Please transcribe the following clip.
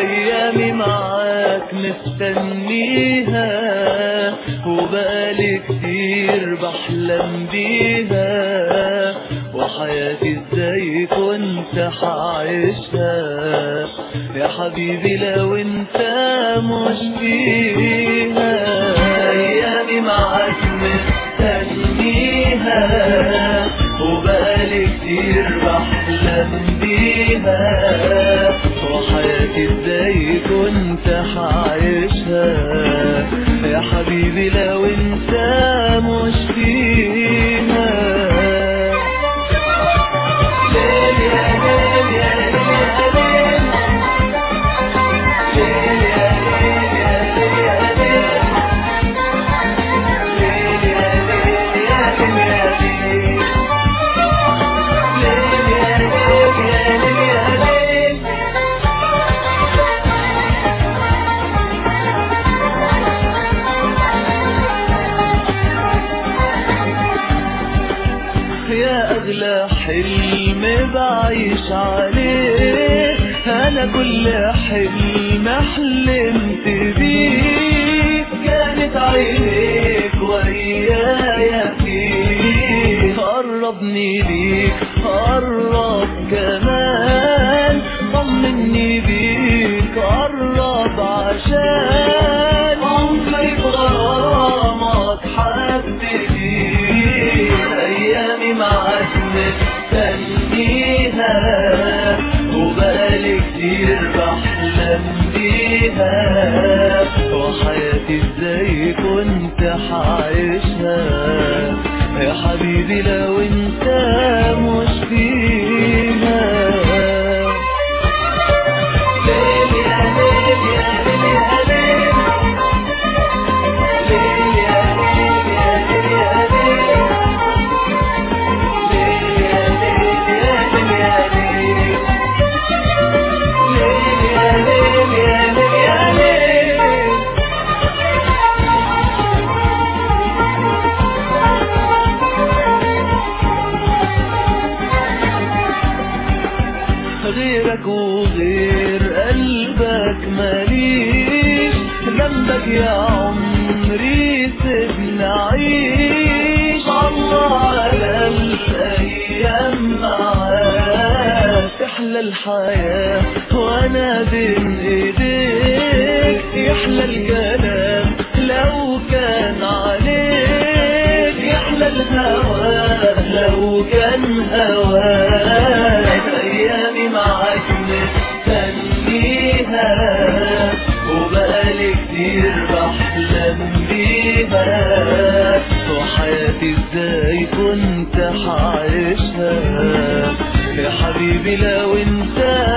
ايامي معاك مستنيها وبقالي كتير بحلم بيها وحياتي ازاي كنت حعيشها يا حبيبي لو انت مش فيها ايامي معاك مستنيها وبقالي كتير بحلم بيها وحياتي ازاي كنت حعيشها يا حبيبي لو انت مش فيها ليل يا ليل يا ليل يا ليل ليل يا ليل يا ليل يا ليل ليل يا ليل يا ليل يا ليل ليل يا ليل يا ليل يا ليل يا أغلى حلم بعيش عليه أنا كل حلم حلمت بيه كانت عينيك ويايا فيه قربني ليك قرب كمان طمني بيك قرب عشان عمري بغرامك حبيبي ايامي معاك مستنيها وبقالي كتير بحلم بيها وحياتي ازاي كنت حعيشها يا حبيبي لو انت مش فيها ليل يا ليل يا ليل يا ليل ليل يا ليل يا ليل يا ليل ليل يا ليل يا ليل يا ليل ليل يا ليل يا ليل يا ليل غيرك وغير قلبك ماليش ذنبك يا عمري سيبني عيش الله على الايام معاك تحلى الحياه وانا بين ايديك يحلى الكلام لو كان عليك يحلى الهوى لو كان هواك ايامي معاك مستنيها وبقالي كتير بحلم بيها وحياتي ازاي كنت حعيشها يا حبيبي لو انت